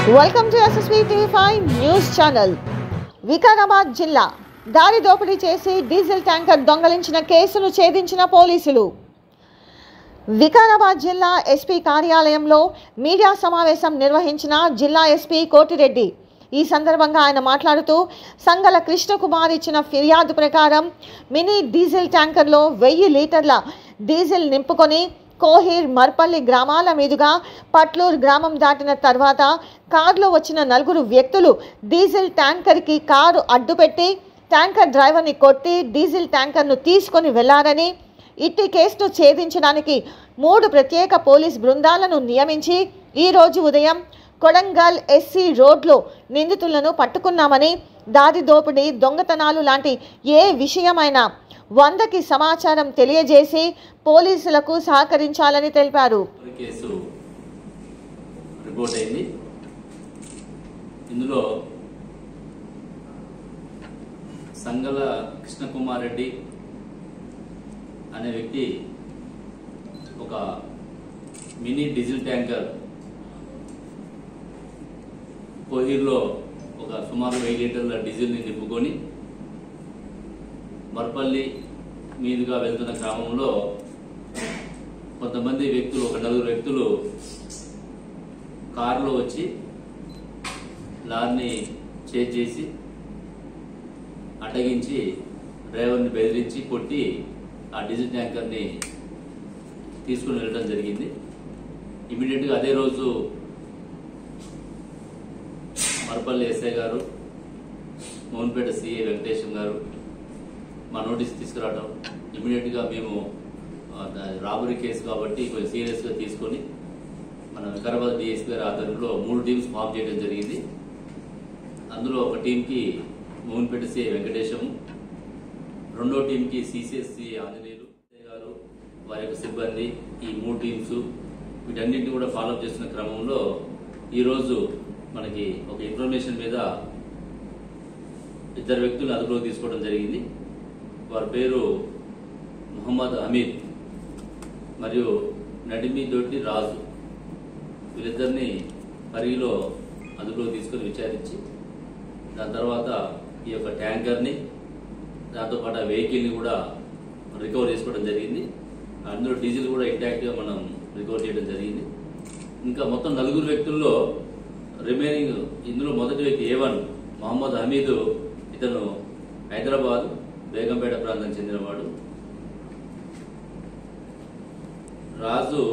welcome to SSV TV five news channel Vikarabad జిల్లా దారి దోపిడీ చేసి డీజిల్ ట్యాంకర్ దొంగలించిన కేసును ఛేదించిన పోలీసులు వికారాబాద్ జిల్లా ఎస్పీ కార్యాలయంలో మీడియా సమావేశం నిర్వహించిన జిల్లా ఎస్పీ కోటిరెడ్డి ఈ సందర్భంగా ఆయన మాట్లాడుతూ సంగల కృష్ణకుమార్ ఇచ్చిన ఫిర్యాదు ప్రకారం మినీ డీజిల్ ట్యాంకర్లో వెయ్యి లీటర్ల డీజిల్ నింపుకొని కోహీర్ మర్పల్లి గ్రామాల మీదుగా పట్లూరు గ్రామం దాటిన తర్వాత కారులో వచ్చిన నలుగురు వ్యక్తులు డీజిల్ ట్యాంకర్కి కారు అడ్డుపెట్టి ట్యాంకర్ డ్రైవర్ని కొట్టి డీజిల్ ట్యాంకర్ను తీసుకొని వెళ్లారని ఇట్టి కేసును ఛేదించడానికి మూడు ప్రత్యేక పోలీస్ బృందాలను నియమించి ఈరోజు ఉదయం కొడంగల్ ఎస్సీ రోడ్లో నిందితులను పట్టుకున్నామని దారి దోపిడీ దొంగతనాలు లాంటి ఏ విషయమైనా వందకి సమాచారం తెలియజేసి పోలీసులకు సహకరించాలని తెలిపారు ఒక కేసు రిపోర్ట్ అయింది ఇందులో సంగల కృష్ణకుమార్ రెడ్డి అనే వ్యక్తి ఒక మినీ డీజిల్ ట్యాంకర్ కోహీర్లో ఒక సుమారు వెయ్యి లీటర్ల డీజిల్ని నింపుకొని మర్పల్లి మీదుగా వెళ్తున్న క్రమంలో కొంతమంది వ్యక్తులు ఒక నలుగురు వ్యక్తులు కారులో వచ్చి లారీని చేజ్ చేసి అడ్డగించి డ్రైవర్ని బెదిరించి కొట్టి ఆ డీజిల్ ట్యాంకర్ని తీసుకుని వెళ్ళడం జరిగింది ఇమీడియట్గా అదే రోజు మరపల్లి ఎస్ఐ గారు మోహన్పేట సిఐ వెంకటేశం గారు మా నోటీస్ తీసుకురావడం ఇమీడియట్గా మేము ఆ, దా- రాబరీ కేసు కాబట్టి కొంచెం సీరియస్గా తీసుకొని మన వికారాబాద్ డిఎస్పీ గారి ఆధ్వర్యంలో మూడు టీమ్స్ ఫామ్ చేయడం జరిగింది అందులో ఒక టీంకి మోహన్పేట సిఐ వెంకటేశం రెండో టీంకి సిసిఎస్సి ఆంజనేయులు ఎస్ఐ గారు వారి యొక్క సిబ్బంది ఈ మూడు టీమ్స్ వీటన్నింటినీ కూడా ఫాలో చేస్తున్న క్రమంలో ఈరోజు మనకి ఒక ఇన్ఫర్మేషన్ మీద ఇద్దరు వ్యక్తులు అదుపులోకి తీసుకోవడం జరిగింది వారి పేరు ముహమ్మద్ హమీద్ మరియు నడిమి దొడ్డి రాజు వీళ్ళిద్దరిని పరిగిలో అదుపులోకి తీసుకొని విచారించి దాని తర్వాత ఈ యొక్క ట్యాంకర్ని దాంతోపాటు ఆ వెహికల్ని కూడా రికవర్ చేసుకోవడం జరిగింది అందులో డీజిల్ కూడా ఇంటాక్ట్గా మనం రికవర్ చేయడం జరిగింది ఇంకా మొత్తం నలుగురు వ్యక్తుల్లో రిమైనింగ్ ఇందులో మొదటి వ్యక్తి ఏ వన్ మహమ్మద్ హమీద్ ఇతను హైదరాబాద్ బేగంపేట ప్రాంతానికి చెందినవాడు రాజు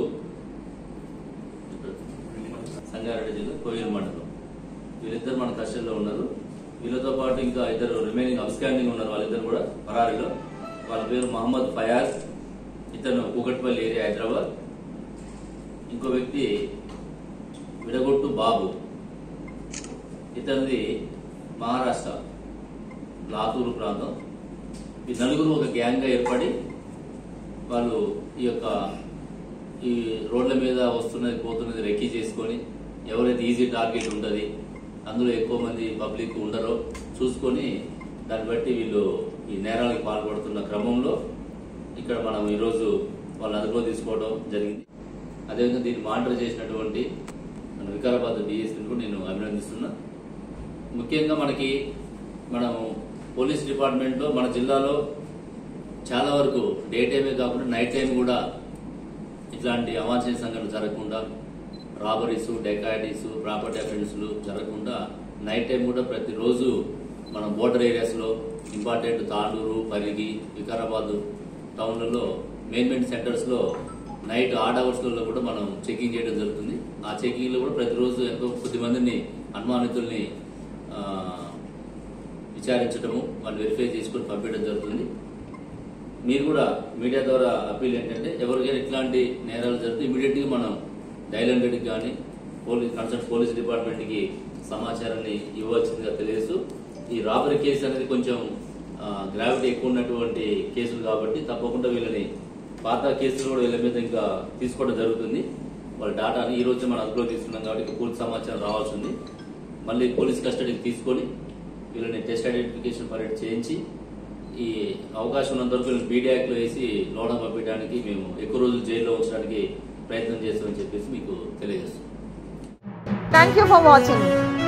సంగారెడ్డి జిల్లా కోయిల్ మండలం వీళ్ళిద్దరు మన కస్టడీలో ఉన్నారు వీళ్ళతో పాటు ఇంకా ఇద్దరు రిమైనింగ్ అవుట్స్టాండింగ్ ఉన్నారు వాళ్ళిద్దరు కూడా పరారీలో వాళ్ళ పేరు మహమ్మద్ ఫయాజ్ ఇతను కూకట్పల్లి ఏరియా హైదరాబాద్ ఇంకో వ్యక్తి విడగొట్టు బాబు ఇతనిది మహారాష్ట్ర లాతూరు ప్రాంతం ఈ నలుగురు ఒక గ్యాంగ్గా ఏర్పడి వాళ్ళు ఈ యొక్క ఈ రోడ్ల మీద వస్తున్నది పోతున్నది రెక్కీ చేసుకొని ఎవరైతే ఈజీ టార్గెట్ ఉంటుంది అందులో ఎక్కువ మంది పబ్లిక్ ఉండరో చూసుకొని దాన్ని బట్టి వీళ్ళు ఈ నేరాలకు పాల్పడుతున్న క్రమంలో ఇక్కడ మనం ఈరోజు వాళ్ళ అదుపులో తీసుకోవడం జరిగింది అదేవిధంగా దీన్ని మానిటర్ చేసినటువంటి మన వికారాబాద్ డిఎస్పీని కూడా నేను అభినందిస్తున్నా ముఖ్యంగా మనకి మనం పోలీస్ డిపార్ట్మెంట్లో మన జిల్లాలో చాలా వరకు డే టైమే కాకుండా నైట్ టైం కూడా ఇట్లాంటి అవాంఛనీయ సంఘటనలు జరగకుండా రాబరీస్ డెకాయిటీస్ ప్రాపర్టీ అఫెన్స్లు జరగకుండా నైట్ టైం కూడా ప్రతిరోజు మన బోర్డర్ ఏరియాస్లో ఇంపార్టెంట్ తాండూరు పరిగి వికారాబాద్ టౌన్లలో మెయిన్ మెయిన్ సెంటర్స్లో నైట్ ఆడ్ అవర్స్లలో కూడా మనం చెకింగ్ చేయడం జరుగుతుంది ఆ చెకింగ్లో కూడా ప్రతిరోజు ఎంతో కొద్ది మందిని అనుమానితుల్ని ఆ, విచారించడము వాళ్ళు వెరిఫై చేసుకొని పంపించడం జరుగుతుంది మీరు కూడా మీడియా ద్వారా అప్పీల్ ఏంటంటే ఎవరికైనా ఇట్లాంటి నేరాలు జరిగితే ఇమీడియట్గా మనం డైల్ హండ్రెడ్కి కానీ పోలీస్ కన్సర్న్ పోలీస్ డిపార్ట్మెంట్కి సమాచారాన్ని ఇవ్వవలసిందిగా తెలియజేస్తూ ఈ రాబరీ కేసు అనేది కొంచెం గ్రావిటీ ఎక్కువ ఉన్నటువంటి కేసులు కాబట్టి తప్పకుండా వీళ్ళని పాత కేసులు కూడా వీళ్ళ మీద ఇంకా తీసుకోవడం జరుగుతుంది వాళ్ళ డాటాని ఈ రోజు మనం అదుపులో తీసుకున్నాం కాబట్టి ఇంకా పూర్తి సమాచారం రావాల్సి ఉంది మళ్ళీ పోలీస్ కస్టడీకి తీసుకొని వీళ్ళని టెస్ట్ ఐడెంటిఫికేషన్ పరేడ్ చేయించి ఈ అవకాశం ఉన్నంత వరకు వీళ్ళని పీడీ యాక్ట్లో వేసి లోన పంపించడానికి మేము ఎక్కువ రోజులు జైల్లో ఉంచడానికి ప్రయత్నం చేస్తామని చెప్పేసి మీకు తెలియజేస్తాం థ్యాంక్ యూ ఫర్ వాచింగ్